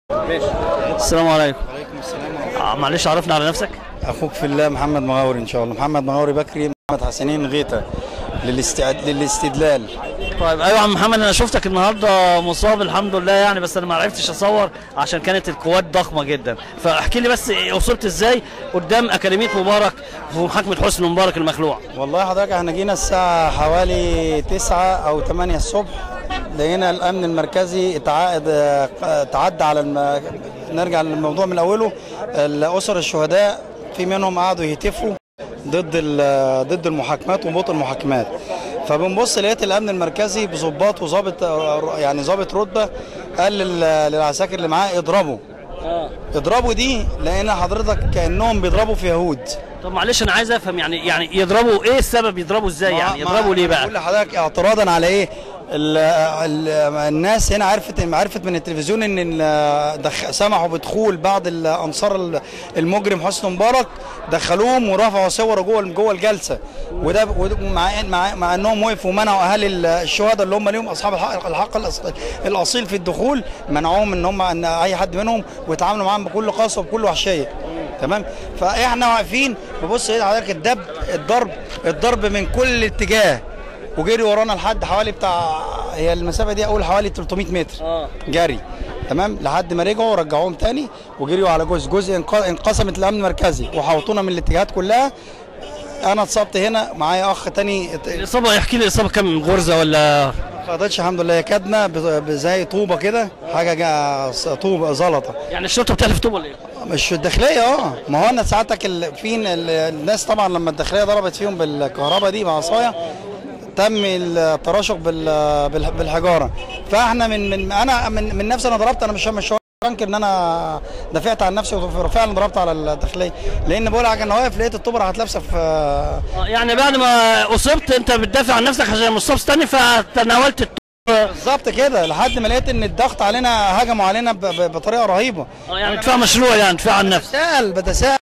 السلام عليكم عليكم السلام آه، معلش عرفنا على نفسك اخوك في الله محمد مغاوري ان شاء الله محمد مغاوري بكري محمد حسنين غيتا للاستعد... للاستدلال طيب ايوه يا عم محمد انا شفتك النهارده مصاب الحمد لله يعني بس انا ما عرفتش اصور عشان كانت القوات ضخمه جدا فاحكي لي بس وصلت ازاي قدام اكاديميه مبارك في محاكمه حسني مبارك المخلوع والله حضرتك احنا جينا الساعة حوالي 9 أو 8 الصبح لقينا الأمن المركزي اتعاقد اه، تعدى على الم... نرجع للموضوع من أوله الأسر الشهداء في منهم قعدوا يهتفوا ضد ال... ضد المحاكمات وبطء المحاكمات فبنبص لقيت الأمن المركزي بظباط وظابط اه، يعني ظابط رتبة قال لل... للعساكر اللي معاه اضربوا اضربوا دي لقينا حضرتك كأنهم بيضربوا في يهود طب معلش انا عايز افهم يعني يعني يضربوا ايه السبب يضربوا ازاي يعني يضربوا ليه بقول بقى لحضرتك اعتراضا على ايه ال ال الناس هنا عرفت عرفت من التلفزيون ان ال- دخ سمحوا بدخول بعض الانصار ال- المجرم حسني مبارك دخلوهم ورفعوا صور جوه جوه الجلسه وده وده مع إن- مع, مع انهم وقفوا ومنعوا اهالي ال- الشهداء اللي هم ليهم اصحاب الحق, الحق الأص- الاصيل في الدخول منعوهم ان هم ان اي حد منهم ويتعاملوا معاهم بكل قسوه وبكل وحشيه تمام فاحنا واقفين ببص ايه حضرتك الدب الضرب الضرب من كل اتجاه وجري ورانا لحد حوالي بتاع هي المسافه دي اقول حوالي 300 متر اه جري تمام لحد ما رجعوا ورجعوهم تاني وجريوا على جزء جزء انق- انقسمت الامن المركزي وحوطونا من الاتجاهات كلها انا اتصبت هنا معايا اخ تاني ات- الاصابه يحكي لي الاصابه كام غرزه ولا ما خدتش الحمد لله هي كدمه ب- ب- زي طوبه كده حاجه جا ص- طوبه زلطه يعني الشرطه بتحلف طوب ولا ايه؟ مش الداخليه اه ما هو انا ساعتك ال... في ال- الناس طبعا لما الداخليه ضربت فيهم بالكهرباء دي بعصايه تم التراشق بال... بال... بالحجاره فاحنا من من انا من, من نفسي انا ضربت انا مش مش انكر ان انا دافعت عن نفسي وفعلا ضربت على الداخليه لان بقول لك انا واقف لقيت الطوبه راحت لابسه في آه، يعني بعد ما اصبت انت بتدافع عن نفسك عشان مصاب تاني فتناولت الطوب بالظبط كده لحد ما لقيت ان الضغط علينا هجموا علينا ب... ب... بطريقه رهيبه آه، يعني دفاع مشروع يعني دفاع عن النفس بتساءل بتساءل